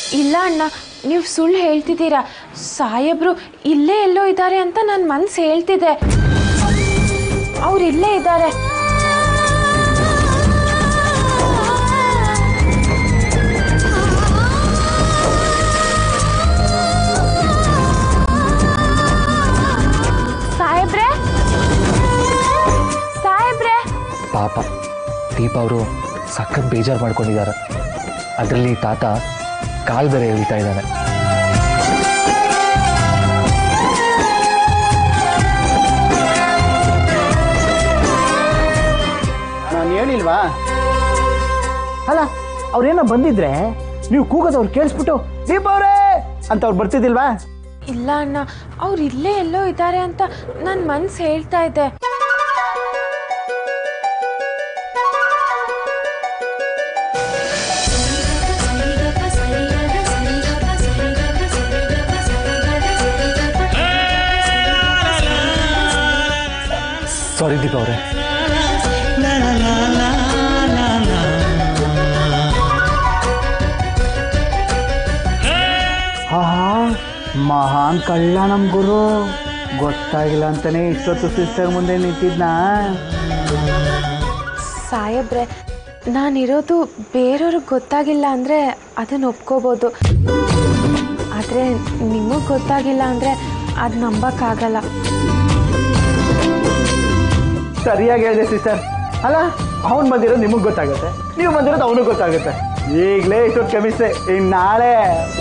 ಇಲ್ಲ ಅಣ್ಣ ನೀವು ಸುಳ್ಳು ಹೇಳ್ತಿದ್ದೀರಾ ಸಾಹೇಬ್ರು ಇಲ್ಲೇ ಎಲ್ಲೋ ಇದ್ದಾರೆ ಅಂತ ನನ್ನ ಮನ್ಸು ಹೇಳ್ತಿದೆ ಅವ್ರು ಇಲ್ಲೇ ಇದ್ದಾರೆ ಸಾಹೇಬ್ರೆ ಸಾಹೇಬ್ರೆ ಪಾಪ ದೀಪ ಅವರು ಸಖತ್ ಬೇಜಾರು ಮಾಡ್ಕೊಂಡಿದ್ದಾರೆ ಅದರಲ್ಲಿ ತಾತ ಕಾಲ್ ಬೇರೆ ಎಳಿತಾ ಇದ್ದಾನೆ ನಾನು ಹೇಳಿಲ್ವಾ ಅಲ್ಲ ಅವ್ರೇನೋ ಬಂದಿದ್ರೆ ನೀವು ಕೂಗೋದು ಅವ್ರು ಕೇಳಿಸ್ಬಿಟ್ಟು ದೀಪ ಅವರೇ ಅಂತ ಅವ್ರು ಬರ್ತಿದ್ದಿಲ್ವಾ ಇಲ್ಲ ಅಣ್ಣ ಅವ್ರು ಇಲ್ಲೇ ಎಲ್ಲೋ ಇದ್ದಾರೆ ಅಂತ ನನ್ನ ಮನ್ಸು ಹೇಳ್ತಾ ಇದೆ ಸಾರಿ ದೀಪ ಅವರೇ ಆಹಾ ಮಹಾನ್ ಕಳ್ಳ ನಮ್ಮ ಗುರು ಗೊತ್ತಾಗಿಲ್ಲ ಅಂತಾನೆ ಇಷ್ಟೊತ್ತು ಸಿಸ್ಟರ್ ಮುಂದೆ ನಿಂತಿದ್ನಾ ಸಾಹೇಬ್ರೆ ನಾನಿರೋದು ಬೇರೆಯವ್ರಿಗೆ ಗೊತ್ತಾಗಿಲ್ಲ ಅಂದರೆ ಅದನ್ನು ಒಪ್ಕೋಬೋದು ಆದರೆ ನಿಮಗೆ ಗೊತ್ತಾಗಿಲ್ಲ ಅಂದರೆ ಅದು ನಂಬಕ್ಕಾಗಲ್ಲ ಸರಿಯಾಗಿ ಹೇಳಿದೆ ಸಿಸ್ಟರ್ ಅಲ್ಲ ಅವ್ನು ಬಂದಿರೋದು ನಿಮಗೆ ಗೊತ್ತಾಗುತ್ತೆ ನೀವು ಬಂದಿರೋದು ಅವನಿಗೆ ಗೊತ್ತಾಗುತ್ತೆ ಈಗಲೇ ಇಷ್ಟೊತ್ತು ಕೆಮಿಸ್ಟ್ರಿ ಇನ್ನು ನಾಳೆ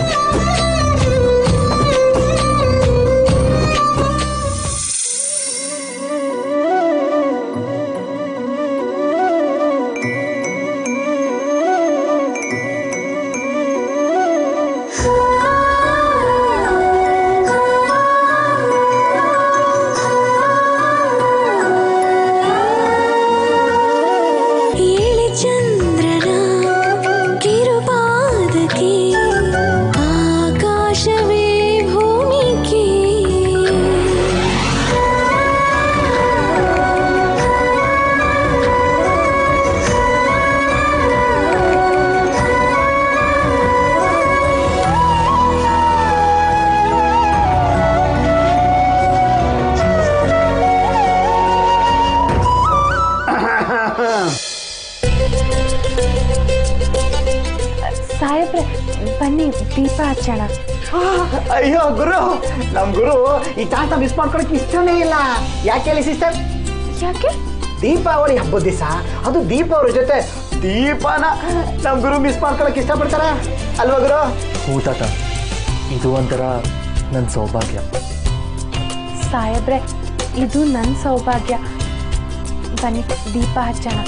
ಏಳಿ ಚಂದ್ರನ ಕಿರುಪಾದಕ್ಕೆ ಆಕಾಶವೇ ಭೂಮಿಗೆ ಸಾಹೇಬ್ರೆ ಬನ್ನಿ ದೀಪ ಹಚ್ಚೋಣ ಅಯ್ಯೋ ಗುರು ನಮ್ಮ ಗುರು ಈ ಚಾನ್ಸ್ನ ಮಿಸ್ ಮಾಡ್ಕೊಳಕ್ಕೆ ಇಷ್ಟನೇ ಇಲ್ಲ ಯಾಕೆ ಹೇಳಿ ಸಿಸ್ಟರ್ ಯಾಕೆ ದೀಪಾವಳಿ ಹಬ್ಬದ ದಿವಸ ಅದು ದೀಪ ಅವ್ರ ಜೊತೆ ದೀಪನ ನಮ್ಮ ಗುರು ಮಿಸ್ ಮಾಡ್ಕೊಳಕ್ಕೆ ಇಷ್ಟಪಡ್ತಾರ ಅಲ್ವಾ ಗುರು ಹ್ಞೂ ತಾತ ಇದು ಒಂಥರ ನನ್ನ ಸೌಭಾಗ್ಯ ಸಾಹೇಬ್ರೆ ಇದು ನನ್ನ ಸೌಭಾಗ್ಯ ಬನ್ನಿ ದೀಪ ಹಚ್ಚೋಣ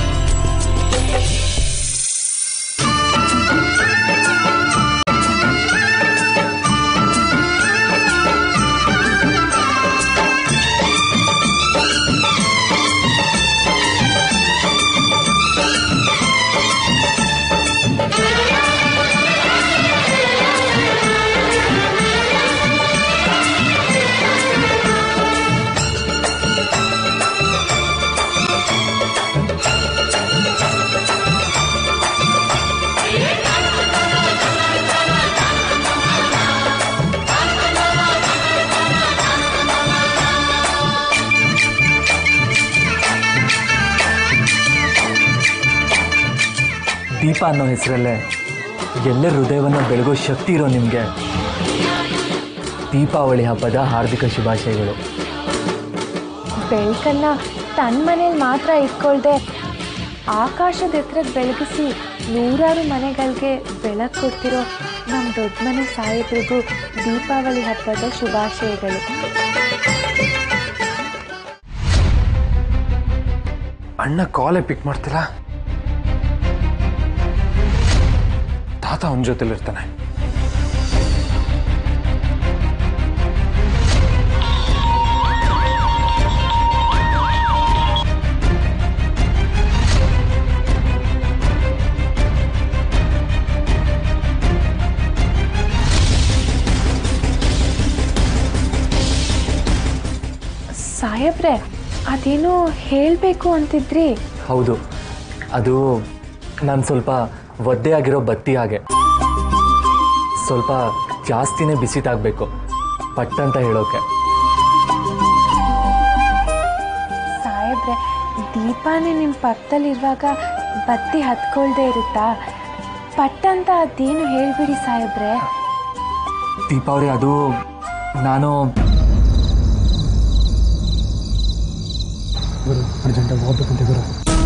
ದೀಪ ಅನ್ನೋ ಹೆಸರಲ್ಲೇ ಎಲ್ಲರ ಹೃದಯವನ್ನು ಬೆಳಗೋ ಶಕ್ತಿ ಇರೋ ನಿಮಗೆ ದೀಪಾವಳಿ ಹಬ್ಬದ ಹಾರ್ದಿಕ ಶುಭಾಶಯಗಳು ಬೆಳಕನ್ನ ತನ್ನ ಮನೇಲಿ ಮಾತ್ರ ಇಟ್ಕೊಳ್ದೆ ಆಕಾಶದ ಎತ್ತರಕ್ಕೆ ಬೆಳಗಿಸಿ ನೂರಾರು ಮನೆಗಳಿಗೆ ಬೆಳಕು ಕೊಡ್ತಿರೋ ನಮ್ಮ ದೊಡ್ಡ ಮನೆ ಸಾಹೇಬ್ರಿಗೂ ದೀಪಾವಳಿ ಹಬ್ಬದ ಶುಭಾಶಯಗಳು ಅಣ್ಣ ಕಾಲೇ ಪಿಕ್ ಮಾಡ್ತಿಲ್ಲ ತಾತ ಅವನ ಜೊತೆಲಿರ್ತಾನೆ ಸಾಹೇಬ್ರೆ ಅದೇನೋ ಹೇಳಬೇಕು ಅಂತಿದ್ರಿ ಹೌದು ಅದು ನಾನು ಸ್ವಲ್ಪ ಒದ್ದೆ ಆಗಿರೋ ಬತ್ತಿ ಹಾಗೆ ಸ್ವಲ್ಪ ಜಾಸ್ತಿನೇ ಬಿಸಿ ತಾಗಬೇಕು ಪಟ್ ಅಂತ ಹೇಳೋಕೆ ಸಾಹೇಬ್ರೆ ದೀಪಾನೇ ನಿಮ್ಮ ಪಕ್ಕದಲ್ಲಿರುವಾಗ ಬತ್ತಿ ಹತ್ಕೊಳ್ದೇ ಇರುತ್ತಾ ಪಟ್ಟಂತ ಅದೇನು ಹೇಳ್ಬಿಡಿ ಸಾಹೇಬ್ರೆ ದೀಪಾವಳಿ ಅದು ನಾನು ಗುರು ಅರ್ಜೆಂಟಾಗಿ ಹೋಗ್ಬೇಕಂತೆ ಗುರು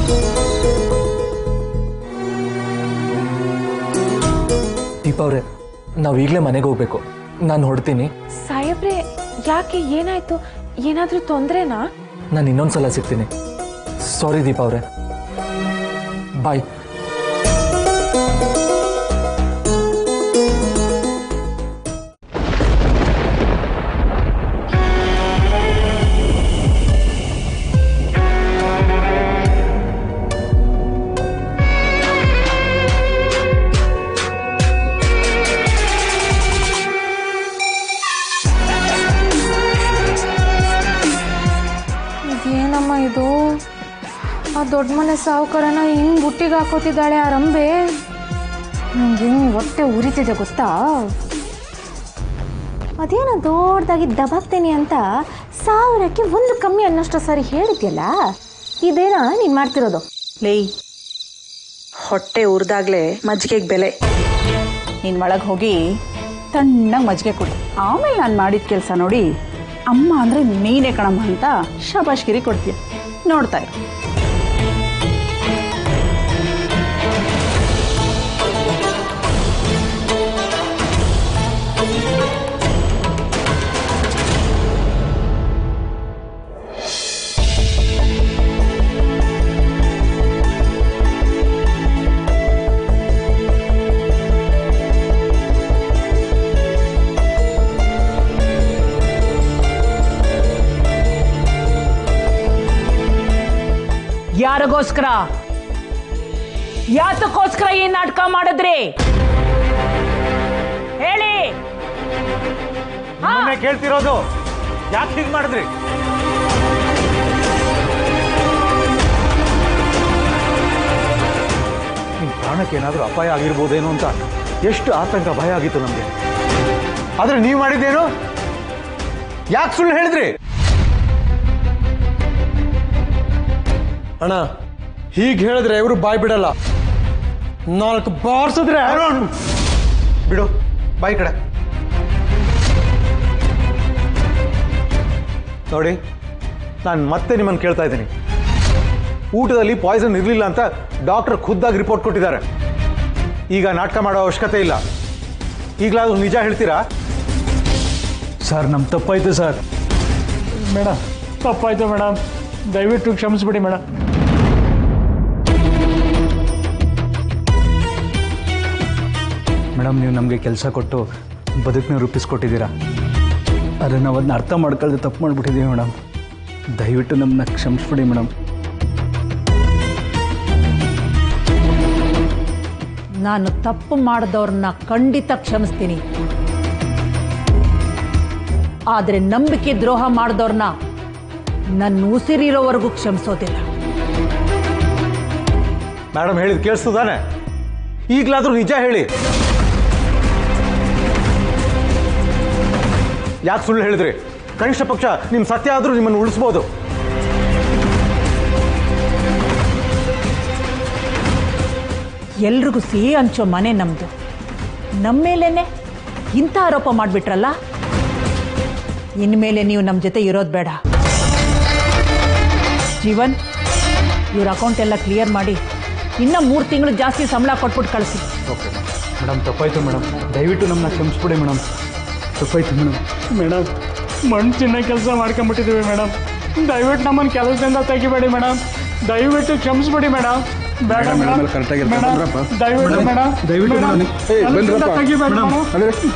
ದೀಪಾವ್ರೆ ನಾವು ಈಗಲೇ ಮನೆಗೆ ಹೋಗ್ಬೇಕು ನಾನು ಹೊಡ್ತೀನಿ ಸಾಹೇಬ್ರೆ ಯಾಕೆ ಏನಾಯ್ತು ಏನಾದರೂ ತೊಂದರೆನಾ ನಾನು ಇನ್ನೊಂದು ಸಲ ಸಿಗ್ತೀನಿ ಸಾರಿ ದೀಪಾವ್ರೆ ಬಾಯ್ ಏನಮ್ಮ ಇದು ಆ ದೊಡ್ಡ ಮನೆ ಸಾವುಕಾರನ ಹಿಂಗ್ ಬುಟ್ಟಿಗೆ ಹಾಕೋತಿದ್ದಾಳೆ ಆ ರಂಬೆ ನಂಗೆ ಹೆಂಗ್ ಹೊಟ್ಟೆ ಉರಿತಿದೆ ಗೊತ್ತಾ ಅದೇನೋ ದೊಡ್ಡದಾಗಿ ದಬಾಕ್ತೇನೆ ಅಂತ ಸಾವಿರಕ್ಕೆ ಒಂದು ಕಮ್ಮಿ ಅನ್ನೋಷ್ಟು ಸರಿ ಹೇಳಿದ್ಯಲ್ಲ ಇದೇನಾ ನೀನು ಮಾಡ್ತಿರೋದು ಲೇ ಹೊಟ್ಟೆ ಉರಿದಾಗ್ಲೇ ಮಜ್ಜಿಗೆಗೆ ಬೆಲೆ ನೀನು ಒಳಗೆ ಹೋಗಿ ತಣ್ಣಗೆ ಮಜ್ಜಿಗೆ ಕೊಡು ಆಮೇಲೆ ನಾನು ಮಾಡಿದ ಕೆಲಸ ನೋಡಿ ಅಮ್ಮ ಅಂದರೆ ನೀನೇ ಕಣಮ್ಮ ಅಂತ ಶಬಾಷ್ಗಿರಿ ಕೊಡ್ತೀಯ ನೋಡ್ತಾ ಇರು ಯಾರಿಗೋಸ್ಕರ ಯಾತಕ್ಕೋಸ್ಕರ ಈ ನಾಟಕ ಮಾಡಿದ್ರಿ ಹೇಳಿ ನಿಮ್ಮನ್ನೇ ಕೇಳ್ತಿರೋದು ಯಾಕೆ ಹೀಗೆ ಮಾಡಿದ್ರಿ ನಿಮ್ಮ ಪ್ರಾಣಕ್ಕೆ ಏನಾದರೂ ಅಪಾಯ ಆಗಿರ್ಬೋದೇನೋ ಅಂತ ಎಷ್ಟು ಆತಂಕ ಭಯ ಆಗಿತ್ತು ನಮಗೆ ಆದ್ರೆ ನೀವು ಮಾಡಿದ್ದೇನು ಯಾಕೆ ಸುಳ್ಳು ಹೇಳಿದ್ರಿ ಅಣ್ಣ ಹೀಗೆ ಹೇಳಿದ್ರೆ ಇವರು ಬಾಯ್ ಬಿಡಲ್ಲ ನಾಲ್ಕು ಬಾರ್ಸಿದ್ರೆ ಅರುಣ್ ಬಿಡು ಬಾಯಿ ಕಡೆ ನೋಡಿ ನಾನು ಮತ್ತೆ ನಿಮ್ಮನ್ನು ಕೇಳ್ತಾ ಇದ್ದೀನಿ ಊಟದಲ್ಲಿ ಪಾಯ್ಸನ್ ಇರಲಿಲ್ಲ ಅಂತ ಡಾಕ್ಟರ್ ಖುದ್ದಾಗಿ ರಿಪೋರ್ಟ್ ಕೊಟ್ಟಿದ್ದಾರೆ ಈಗ ನಾಟಕ ಮಾಡೋ ಅವಶ್ಯಕತೆ ಇಲ್ಲ ಈಗಲಾದ್ರೂ ನಿಜ ಹೇಳ್ತೀರಾ ಸರ್ ನಮ್ಮ ತಪ್ಪಾಯ್ತು ಸರ್ ಮೇಡಮ್ ತಪ್ಪಾಯ್ತು ಮೇಡಮ್ ದಯವಿಟ್ಟು ಕ್ಷಮಿಸ್ಬಿಡಿ ಮೇಡಮ್ ಮೇಡಮ್ ನೀವು ನಮಗೆ ಕೆಲಸ ಕೊಟ್ಟು ಬದುಕನ್ನ ರೂಪಿಸ್ಕೊಟ್ಟಿದ್ದೀರಾ ಆದರೆ ನಾವು ಅದನ್ನ ಅರ್ಥ ಮಾಡ್ಕೊಳ್ದೆ ತಪ್ಪು ಮಾಡಿಬಿಟ್ಟಿದ್ದೀವಿ ಮೇಡಮ್ ದಯವಿಟ್ಟು ನಮ್ಮನ್ನ ಕ್ಷಮಿಸ್ಬಿಡಿ ಮೇಡಮ್ ನಾನು ತಪ್ಪು ಮಾಡಿದವ್ರನ್ನ ಖಂಡಿತ ಕ್ಷಮಿಸ್ತೀನಿ ಆದರೆ ನಂಬಿಕೆ ದ್ರೋಹ ಮಾಡಿದವ್ರನ್ನ ನನ್ನ ಉಸಿರಿರೋವರೆಗೂ ಕ್ಷಮಿಸೋದಿಲ್ಲ ಮೇಡಮ್ ಹೇಳಿದ್ ಕೇಳಿಸ್ತದಾನೆ ಈಗಲಾದ್ರೂ ನಿಜ ಹೇಳಿ ಯಾಕೆ ಸುಳ್ಳು ಹೇಳಿದ್ರಿ ಕನಿಷ್ಠ ಪಕ್ಷ ನಿಮ್ಮ ಸತ್ಯ ಆದರೂ ನಿಮ್ಮನ್ನು ಉಳಿಸ್ಬೋದು ಎಲ್ರಿಗೂ ಸಿಹಿ ಹಂಚೋ ಮನೆ ನಮ್ಮದು ನಮ್ಮ ಮೇಲೇನೆ ಇಂಥ ಆರೋಪ ಮಾಡಿಬಿಟ್ರಲ್ಲ ಇನ್ಮೇಲೆ ನೀವು ನಮ್ಮ ಜೊತೆ ಇರೋದು ಬೇಡ ಜೀವನ್ ಇವ್ರ ಅಕೌಂಟ್ ಎಲ್ಲ ಕ್ಲಿಯರ್ ಮಾಡಿ ಇನ್ನೂ ಮೂರು ತಿಂಗಳು ಜಾಸ್ತಿ ಸಂಬಳ ಕೊಟ್ಬಿಟ್ಟು ಕಳಿಸಿ ಓಕೆ ಮೇಡಮ್ ತಪ್ಪಾಯ್ತು ಮೇಡಮ್ ದಯವಿಟ್ಟು ನಮ್ಮನ್ನ ಕ್ಷಮಿಸ್ಬಿಡಿ ಮೇಡಮ್ ತಪ್ಪಾಯ್ತು ಮೇಡಮ್ ಮೇಡಮ್ ಮಣ್ಣು ತಿನ್ನೋ ಕೆಲಸ ಮಾಡ್ಕೊಂಬಿಟ್ಟಿದ್ದೀವಿ ಮೇಡಮ್ ದಯವಿಟ್ಟು ನಮ್ಮನ್ನು ಕೆಲಸದಿಂದ ತೆಗಿಬೇಡಿ ಮೇಡಮ್ ದಯವಿಟ್ಟು ಕ್ಷಮಿಸ್ಬಿಡಿ ಮೇಡಮ್ ಬೇಡ ಮೇಡಮ್ ಮೇಡಮ್ ದಯವಿಟ್ಟು ಮೇಡಮ್ ದಯವಿಟ್ಟು ಕೆಲಸದಿಂದ ತೆಗಿಬೇಡಿ ಮೇಡಮ್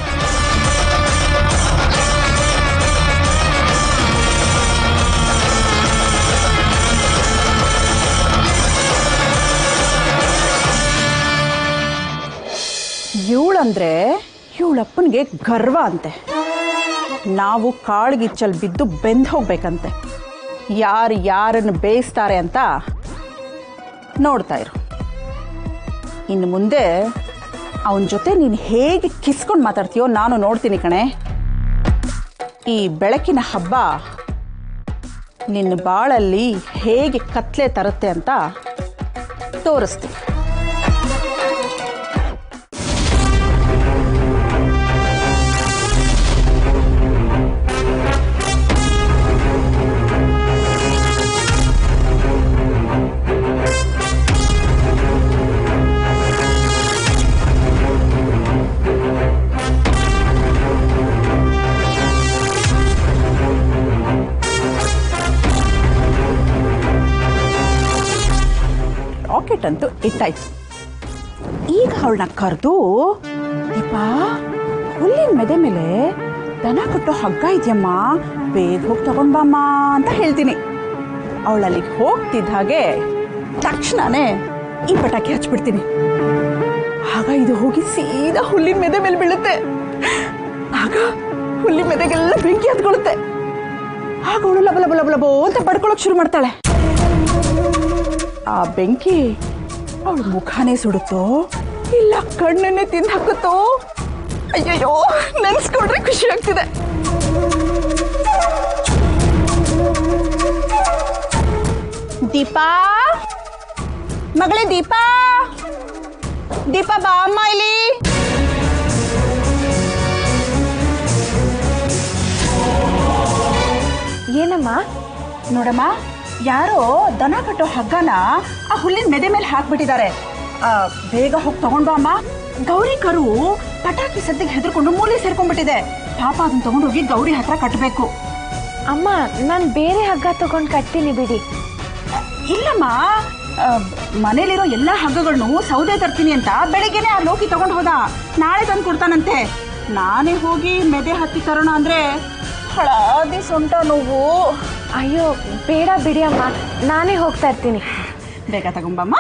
ಇವಳಂದ್ರೆ ಇವಳಪ್ಪನಿಗೆ ಗರ್ವ ಅಂತೆ ನಾವು ಕಾಳ್ಗಿಚ್ಚಲ್ಲಿ ಬಿದ್ದು ಬೆಂದು ಹೋಗ್ಬೇಕಂತೆ ಯಾರು ಯಾರನ್ನು ಬೇಯಿಸ್ತಾರೆ ಅಂತ ನೋಡ್ತಾ ಇರು ಇನ್ನು ಮುಂದೆ ಅವನ ಜೊತೆ ನೀನು ಹೇಗೆ ಕಿಸ್ಕೊಂಡು ಮಾತಾಡ್ತೀಯೋ ನಾನು ನೋಡ್ತೀನಿ ಕಣೆ ಈ ಬೆಳಕಿನ ಹಬ್ಬ ನಿನ್ನ ಬಾಳಲ್ಲಿ ಹೇಗೆ ಕತ್ಲೆ ತರುತ್ತೆ ಅಂತ ತೋರಿಸ್ತೀನಿ ರಾಕೆಟ್ ಅಂತೂ ಇಟ್ಟಾಯ್ತು ಈಗ ಅವಳನ್ನ ಕರೆದು ದೀಪಾ ಹುಲ್ಲಿನ ಮೆದೆ ಮೇಲೆ ದನ ಕಟ್ಟೋ ಹಗ್ಗ ಇದೆಯಮ್ಮ ಬೇಗ ಹೋಗಿ ತಗೊಂಡ್ ಬಾಮ್ಮ ಅಂತ ಹೇಳ್ತೀನಿ ಅವಳಲ್ಲಿಗೆ ಹೋಗ್ತಿದ್ದ ಹಾಗೆ ತಕ್ಷಣನೇ ಈ ಪಟಾಕಿ ಹಚ್ಬಿಡ್ತೀನಿ ಆಗ ಇದು ಹೋಗಿ ಸೀದಾ ಹುಲ್ಲಿನ ಮೆದೆ ಮೇಲೆ ಬೀಳುತ್ತೆ ಆಗ ಹುಲ್ಲಿನ ಮೆದೆಗೆಲ್ಲ ಬೆಂಕಿ ಹತ್ಕೊಳ್ಳುತ್ತೆ ಆಗ ಅವಳು ಲಬ ಲಬ ಲಬ ಲಬೋ ಅಂತ ಬಡ್ಕೊಳಕ್ ಶುರು ಮಾಡ್ತಾಳೆ ಆ ಬೆಂಕಿ ಅವಳ ಮುಖಾನೇ ಸುಡುತ್ತೋ ಇಲ್ಲ ಕಣ್ಣನ್ನೇ ತಿಂದು ಹಾಕುತ್ತೋ ಅಯ್ಯಯ್ಯೋ ನೆನ್ಸ್ಕೊಂಡ್ರೆ ಖುಷಿ ಆಗ್ತಿದೆ ದೀಪಾ ಮಗಳೇ ದೀಪಾ ದೀಪಾ ಬಾ ಅಮ್ಮ ಇಲ್ಲಿ ಏನಮ್ಮ ನೋಡಮ್ಮ ಯಾರೋ ದನ ಕಟ್ಟೋ ಹಗ್ಗನ ಆ ಹುಲ್ಲಿನ ಮೆದೆ ಮೇಲೆ ಹಾಕ್ಬಿಟ್ಟಿದ್ದಾರೆ ಆ, ಬೇಗ ಹೋಗಿ ತಗೊಂಡ್ ಬಾ ಅಮ್ಮ ಗೌರಿ ಕರು ಪಟಾಕಿ ಸದ್ದಿಗೆ ಹೆದರ್ಕೊಂಡು ಮೂಲೆ ಸೇರ್ಕೊಂಡ್ಬಿಟ್ಟಿದೆ ಪಾಪ ಅದನ್ನ ತಗೊಂಡೋಗಿ ಗೌರಿ ಹತ್ರ ಕಟ್ಟಬೇಕು ಅಮ್ಮ ನಾನು ಬೇರೆ ಹಗ್ಗ ತಗೊಂಡು ಕಟ್ತೀನಿ ಬಿಡಿ ಇಲ್ಲಮ್ಮ ಆ, ಮನೇಲಿರೋ ಎಲ್ಲ ಹಗ್ಗಗಳನ್ನು ಸೌದೆ ತರ್ತೀನಿ ಅಂತ ಬೆಳಿಗ್ಗೆನೆ ಆ ಲೋಕಿ ತಗೊಂಡು ಹೋದ ನಾಳೆ ತಂದು ಕೊಡ್ತಾನಂತೆ ನಾನೇ ಹೋಗಿ ಮೆದೆ ಹತ್ತಿ ತರೋಣ ಅಂದ್ರೆ ಹಳಾದಿ ಸೊಂಟ ನೋವು ಅಯ್ಯೋ ಬೇಡ ಬಿಡಿ ಅಮ್ಮ ನಾನೇ ಹೋಗ್ತಾ ಇರ್ತೀನಿ ಬೇಗ ತಗೊಂಬಮ್ಮ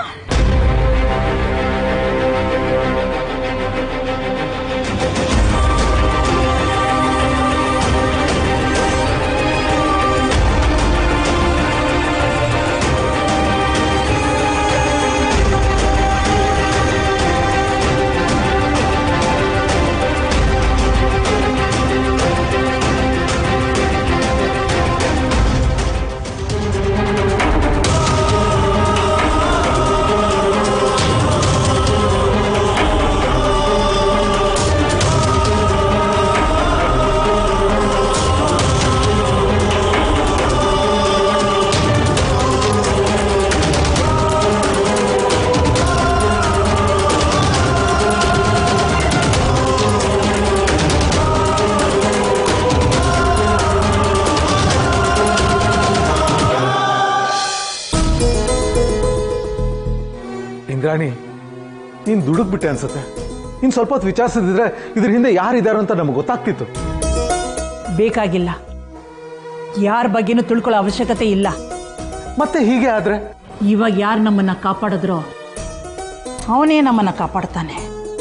ಇಂದ್ರಾಣಿ ನೀನು ದುಡುಕ್ಬಿಟ್ಟೆ ಅನ್ಸುತ್ತೆ ಇನ್ನು ಸ್ವಲ್ಪ ಹೊತ್ತು ವಿಚಾರಿಸಿದ್ರೆ ಇದ್ರ ಹಿಂದೆ ಯಾರಿದ್ದಾರೆ ಅಂತ ನಮ್ಗೆ ಗೊತ್ತಾಗ್ತಿತ್ತು ಬೇಕಾಗಿಲ್ಲ ಯಾರ ಬಗ್ಗೆನೂ ತಿಳ್ಕೊಳ್ಳೋ ಅವಶ್ಯಕತೆ ಇಲ್ಲ ಮತ್ತೆ ಹೀಗೆ ಆದ್ರೆ ಇವಾಗ ಯಾರು ನಮ್ಮನ್ನ ಕಾಪಾಡಿದ್ರೋ ಅವನೇ ನಮ್ಮನ್ನ ಕಾಪಾಡ್ತಾನೆ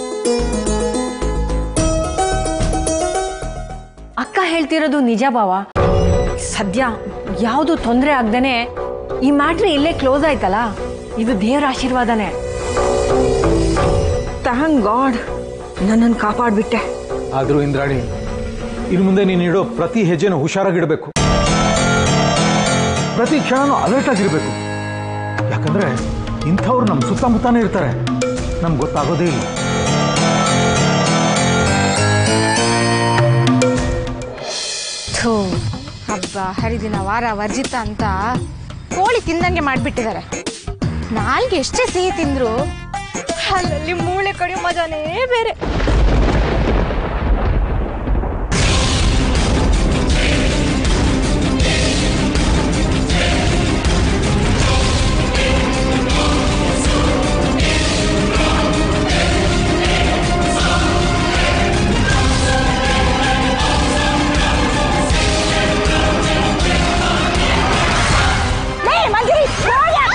ಅಕ್ಕ ಹೇಳ್ತಿರೋದು ನಿಜ ಬಾವ ಸದ್ಯ ಯಾವುದು ತೊಂದರೆ ಆಗ್ದೇನೆ ಈ ಮ್ಯಾಟ್ರ್ ಇಲ್ಲೇ ಕ್ಲೋಸ್ ಆಯ್ತಲ್ಲ ಇದು ದೇವರ ಆಶೀರ್ವಾದನೇ ಥ್ಯಾಂಕ್ ಗಾಡ್ ನನ್ನನ್ನು ಕಾಪಾಡ್ಬಿಟ್ಟೆ ಆದ್ರೂ ಇಂದ್ರಾಣಿ ಇನ್ನು ಮುಂದೆ ನೀನು ಇಡೋ ಪ್ರತಿ ಹೆಜ್ಜೆನೂ ಹುಷಾರಾಗಿಡಬೇಕು ಪ್ರತಿ ಕ್ಷಣನೂ ಅಲರ್ಟ್ ಆಗಿರ್ಬೇಕು ಯಾಕಂದ್ರೆ ಇಂಥವ್ರು ನಮ್ಮ ಸುತ್ತಮುತ್ತಾನೇ ಇರ್ತಾರೆ ನಮ್ಗೆ ಗೊತ್ತಾಗೋದೇ ಇಲ್ಲ ಥೂ ಹಬ್ಬ ಹರಿದಿನ ವಾರ ವರ್ಜಿತ ಅಂತ ಕೋಳಿ ತಿಂದಂಗೆ ಮಾಡಿಬಿಟ್ಟಿದ್ದಾರೆ ನಾಲ್ಗೆ ಎಷ್ಟೇ ಸಿಹಿ ತಿಂದ್ರು ಅಲ್ಲಲ್ಲಿ ಮೂಳೆ ಕಡಿಯೋ ಮಜಾನೇ ಬೇರೆ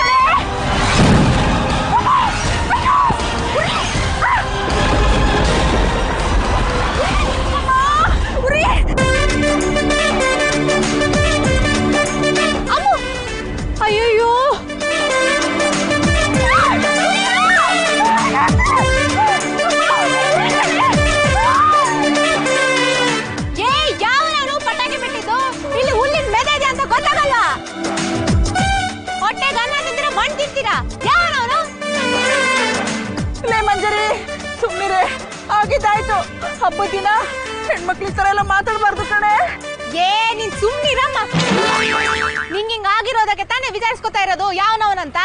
ಮಂಜರಿ ಹೇಳ್ತೀರಾ ಯಾವನವನು ಲೇ ಮಂಜರಿ ಸುಮ್ಮನಿರೆ ಆಗಿದ್ದಾಯ್ತು ಹಬ್ಬದ ದಿನ ಹೆಣ್ಮಕ್ಳ ಥರ ಎಲ್ಲ ಮಾತಾಡಬಾರ್ದು ಕಣೆ ಏ ನೀನ್ ಸುಮ್ನಿರಮ್ಮ ನಿಂಗ್ ಹಿಂಗ್ ಆಗಿರೋದಕ್ಕೆ ತಾನೇ ವಿಚಾರಿಸ್ಕೊತಾ ಇರೋದು ಯಾವನವನಂತ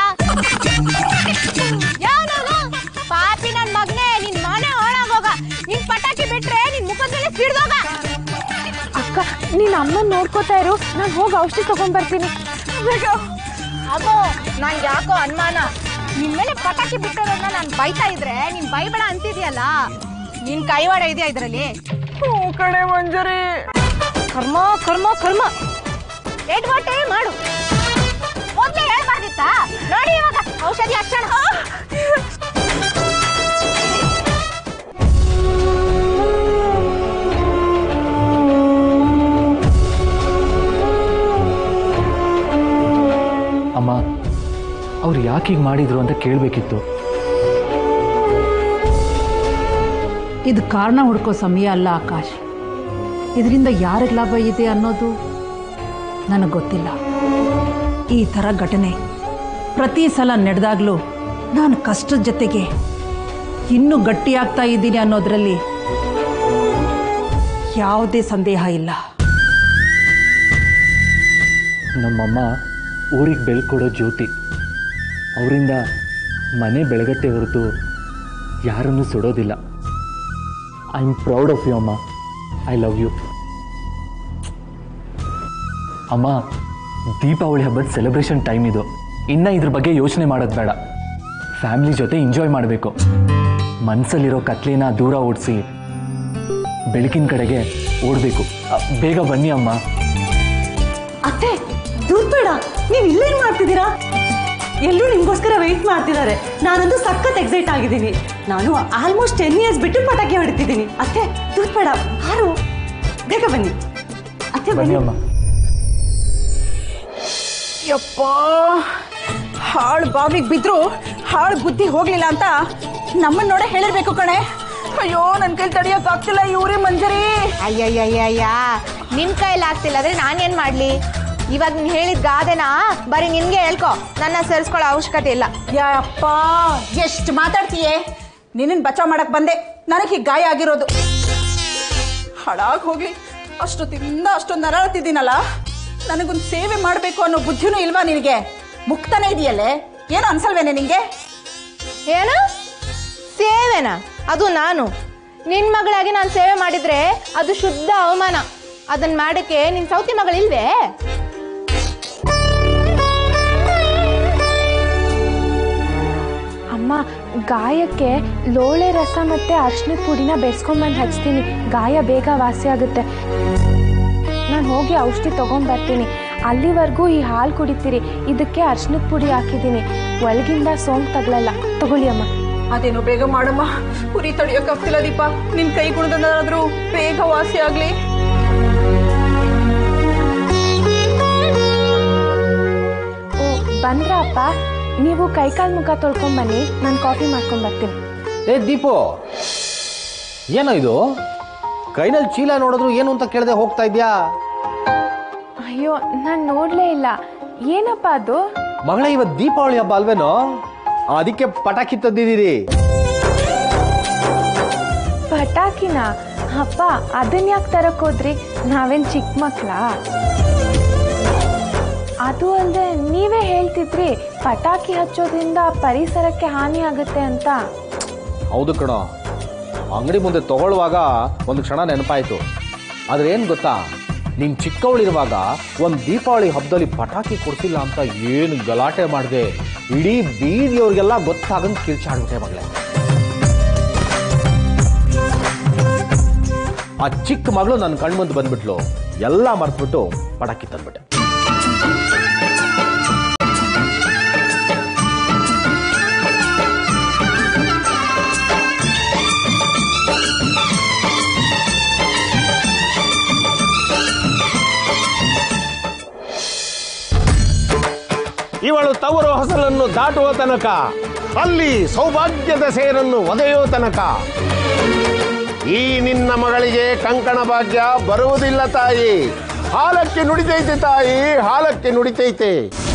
ಯಾವನವನು ಪಾಪಿ ನನ್ ಮಗ್ನೆ ನಿನ್ ಮನೆ ಹಾಳಾಗೋಗ ನಿನ್ ಪಟಾಕಿ ಬಿಟ್ರೆ ನಿನ್ ಮುಖದ ಮೇಲೆ ಸಿಡ್ದೋಗ ಅಕ್ಕ ನೀನ್ ಅಮ್ಮನ್ ನೋಡ್ಕೋತಾ ಇರು ನಾನು ಹೋಗಿ ಔಷಧಿ ತಗೊಂಡ್ ಬರ್ತೀನಿ ಅಮ್ಮೋ ನಾನ್ ಯಾಕೋ ಅನುಮಾನ ನಿನ್ ಮೇಲೆ ಪಟಾಕಿ ಬಿಟ್ಟೋದನ್ನ ನಾನ್ ಬೈತಾ ಇದ್ರೆ ನೀನ್ ಬೈಬೇಡ ಅಂತಿದ್ಯಲ್ಲ ನಿನ್ ಕೈವಾಡ ಇದೆಯಾ ಇದ್ರಲ್ಲಿ ಹ್ಞೂ ಕಣೆ ಮಂಜರಿ ಕರ್ಮ ಕರ್ಮ ಕರ್ಮ ಎಡ್ವಟ್ಟೆ ಮಾಡು ಮೊದ್ಲೇ ಹೇಳ್ಬಾರ್ದಿತ್ತಾ ನೋಡಿ ಇವಾಗ ಔಷಧಿ ಹಚ್ಚೋಣ ಅಮ್ಮ ಅವ್ರು ಯಾಕೆ ಹೀಗೆ ಮಾಡಿದ್ರು ಅಂತ ಕೇಳಬೇಕಿತ್ತು ಇದು ಕಾರಣ ಹುಡ್ಕೋ ಸಮಯ ಅಲ್ಲ ಆಕಾಶ್ ಇದರಿಂದ ಯಾರಿಗೆ ಲಾಭ ಇದೆ ಅನ್ನೋದು ನನಗೆ ಗೊತ್ತಿಲ್ಲ ಈ ಥರ ಘಟನೆ ಪ್ರತಿ ಸಲ ನಡೆದಾಗಲೂ ನಾನು ಕಷ್ಟದ ಜೊತೆಗೆ ಇನ್ನೂ ಗಟ್ಟಿಯಾಗ್ತಾ ಇದ್ದೀನಿ ಅನ್ನೋದ್ರಲ್ಲಿ ಯಾವುದೇ ಸಂದೇಹ ಇಲ್ಲ ನಮ್ಮಮ್ಮ ಊರಿಗೆ ಬೆಳ್ಕೊಡೋ ಜ್ಯೋತಿ ಅವರಿಂದ ಮನೆ ಬೆಳಗತ್ತೆ ಹೊರತು ಯಾರನ್ನೂ ಸುಡೋದಿಲ್ಲ I am proud of you ಅಮ್ಮ ಐ ಲವ್ ಯು ಅಮ್ಮ ದೀಪಾವಳಿ ಹಬ್ಬದ ಸೆಲೆಬ್ರೇಷನ್ ಟೈಮ್ ಇದು ಇನ್ನು ಇದ್ರ ಬಗ್ಗೆ ಯೋಚನೆ ಮಾಡೋದು ಬೇಡ ಫ್ಯಾಮಿಲಿ ಜೊತೆ ಎಂಜಾಯ್ ಮಾಡಬೇಕು ಮನಸ್ಸಲ್ಲಿರೋ ಕತ್ಲೆನ ದೂರ ಓಡಿಸಿ ಬೆಳಕಿನ ಕಡೆಗೆ ಓಡಬೇಕು ಬೇಗ ಬನ್ನಿ ಅಮ್ಮ ಅತ್ತೆ ದೂರ್ ಬೇಡ ನೀವು ಇಲ್ಲೇನ್ ಮಾಡ್ತಿದ್ದೀರಾ ಎಲ್ಲರೂ ನಿಮ್ಗೋಸ್ಕರ ವೆಯ್ಟ್ ಮಾಡ್ತಿದ್ದಾರೆ ನಾನಂತೂ ಸಖತ್ ಎಕ್ಸೈಟ್ ಆಗಿದ್ದೀನಿ ನಾನು ಆಲ್ಮೋಸ್ಟ್ ಟೆನ್ ಇಯರ್ಸ್ ಬಿಟ್ಟು ಪಟಾಕಿ ಹೊಡಿತಿದ್ದೀನಿ ಅತ್ತೆ ದೂರ್ ಬೇಡ ಹಾರು ಬೇಗ ಬನ್ನಿ ಅತ್ತೆ ಬನ್ನಿ ಬನ್ನಿ ಅಮ್ಮ ಯಪ್ಪ ಹಾಳು ಬಾವಿಗೆ ಬಿದ್ರು ಹಾಳು ಬುದ್ಧಿ ಹೋಗ್ಲಿಲ್ಲ ಅಂತ ನಮ್ಮನ್ನ ನೋಡೇ ಹೇಳಿರ್ಬೇಕು ಕಣೆ ಅಯ್ಯೋ ನನ್ನ ಕೈಲಿ ತಡಿಯಕ್ ಆಗ್ತಿಲ್ಲ ಇವ್ರಿ ಮಂಜರಿ ಅಯ್ಯಯ್ಯಯ್ಯಯ್ಯ ನಿನ್ ಕೈಲಿ ಆಗ್ತಿಲ್ಲ ಅಂದ್ರೆ ನಾನೇನ್ ಮಾಡ್ಲಿ ಇವಾಗ ನೀನ್ ಹೇಳಿದ ಗಾದೆನ ಬರೀ ನಿನ್ಗೆ ಹೇಳ್ಕೊ ನನ್ನ ಸೇರಿಸ್ಕೊಳ್ಳೋ ಅವಶ್ಯಕತೆ ಇಲ್ಲ ಯಪ್ಪ ಎಷ್ಟು ಮಾತಾಡ್ತೀಯೇ ನಿನ್ನ ಬಚಾವ್ ಮಾಡಕ್ ಬಂದೆ ನನಗೆ ಹೀಗೆ ಗಾಯ ಆಗಿರೋದು ಹಾಳಾಗಿ ಹೋಗ್ಲಿ ಅಷ್ಟೊತ್ತಿಂದ ಅಷ್ಟೊಂದು ನರಳ್ತಿದ್ದೀನಲ್ಲ ನನಗೊಂದು ಸೇವೆ ಮಾಡಬೇಕು ಅನ್ನೋ ಬುದ್ಧಿನೂ ಇಲ್ವಾ ನಿನಗೆ ಮುಕ್ತನೇ ಇದೆಯಲ್ಲೇ ಏನು ಅನ್ಸಲ್ವೇನೆ ನಿಂಗೆ ಏನು ಸೇವೆನಾ ಅದು ನಾನು ನಿನ್ ಮಗಳಾಗಿ ನಾನು ಸೇವೆ ಮಾಡಿದ್ರೆ ಅದು ಶುದ್ಧ ಅವಮಾನ ಅದನ್ನ ಮಾಡಕ್ಕೆ ನಿನ್ ಸೌತಿ ಮಗಳಿಲ್ವೇ ಅಮ್ಮ ಗಾಯಕ್ಕೆ ಲೋಳೆ ರಸ ಮತ್ತೆ ಅರ್ಶಿನದ ಪುಡಿನ ಬೆರೆಸ್ಕೊಂಬಂದು ಹಚ್ತೀನಿ ಗಾಯ ಬೇಗ ವಾಸಿ ಆಗುತ್ತೆ ನಾನು ಹೋಗಿ ಔಷಧಿ ತೊಗೊಂಬರ್ತೀನಿ ಅಲ್ಲಿವರೆಗೂ ಈ ಹಾಲು ಕುಡಿತೀರಿ ಇದಕ್ಕೆ ಅರ್ಶಿನದ ಪುಡಿ ಹಾಕಿದ್ದೀನಿ ಒಳಗಿಂದ ಸೋಂಕು ತಗಲಲ್ಲ ತಗೊಳ್ಳಿ ಅಮ್ಮ ಅದೇನೋ ಬೇಗ ಮಾಡಮ್ಮ ಉರಿ ತಡಿಯೋಕ್ಕಾಗ್ತಿಲ್ಲ ದೀಪ ನಿನ್ ಕೈ ಗುಣದಲ್ಲಾದ್ರೂ ಬೇಗ ವಾಸಿ ಆಗ್ಲಿ ಓ ಬಂದ್ರಾ ಅಪ್ಪ ನೀವು ಕೈಕಾಲು ಮುಖ ತೊಳ್ಕೊಂಬನ್ನಿ ನಾನು ಕಾಫಿ ಮಾಡ್ಕೊಂಬರ್ತೀನಿ ಏ ದೀಪು ಏನೋ ಇದು ಕೈನಲ್ಲಿ ಚೀಲ ನೋಡಿದ್ರು ಏನು ಅಂತ ಕೇಳದೆ ಹೋಗ್ತಾ ಇದ್ಯಾ ಅಯ್ಯೋ ನಾನು ನೋಡಲೇ ಇಲ್ಲ ಏನಪ್ಪ ಅದು ಮಗಳ ಇವತ್ತು ದೀಪಾವಳಿ ಹಬ್ಬ ಅಲ್ವೇನೋ ಅದಕ್ಕೆ ಪಟಾಕಿ ತಂದಿದ್ದೀರಿ ಪಟಾಕಿನ ಅಪ್ಪ ಅದನ್ನ ಯಾಕೆ ತರಕ್ ಹೋದ್ರಿ ನಾವೇನ್ ಚಿಕ್ಕ ಮಕ್ಳಾ ಅದು ಅಲ್ಲದೆ ನೀವೇ ಹೇಳ್ತಿದ್ರಿ ಪಟಾಕಿ ಹಚ್ಚೋದ್ರಿಂದ ಪರಿಸರಕ್ಕೆ ಹಾನಿ ಆಗುತ್ತೆ ಅಂತ ಹೌದು ಕಣೋ ಅಂಗಡಿ ಮುಂದೆ ತಗೊಳ್ಳುವಾಗ ಒಂದು ಕ್ಷಣ ನೆನಪಾಯ್ತು ಆದ್ರೆ ಏನು ಗೊತ್ತಾ ನೀನ್ ಚಿಕ್ಕವಳಿರುವಾಗ ಒಂದು ದೀಪಾವಳಿ ಹಬ್ಬದಲ್ಲಿ ಪಟಾಕಿ ಕೊಡ್ಸಿಲ್ಲ ಅಂತ ಏನು ಗಲಾಟೆ ಮಾಡಿದೆ ಇಡೀ ಬೀದಿಯವ್ರಿಗೆಲ್ಲ ಗೊತ್ತಾಗಂಗೆ ಕಿರ್ಚಾಡ್ಬಿಟ್ಟೆ ಮಗಳೇ ಆ ಚಿಕ್ಕ ಮಗಳು ನನ್ನ ಕಣ್ಮುಂದೆ ಬಂದ್ಬಿಟ್ಲು ಎಲ್ಲ ಮರ್ತ್ಬಿಟ್ಟು ಪಟಾಕಿ ತಂದ್ಬಿಟ್ಟೆ ಇವಳು ತವರು ಹೊಸಲನ್ನು ದಾಟುವ ತನಕ ಅಲ್ಲಿ ಸೌಭಾಗ್ಯದ ಸೇರನ್ನು ಒದೆಯೋ ತನಕ ಈ ನಿನ್ನ ಮಗಳಿಗೆ ಕಂಕಣ ಭಾಗ್ಯ ಬರುವುದಿಲ್ಲ ತಾಯಿ ಹಾಲಕ್ಕೆ ನುಡಿತೈತೆ ತಾಯಿ ಹಾಲಕ್ಕೆ ನುಡಿತೈತೆ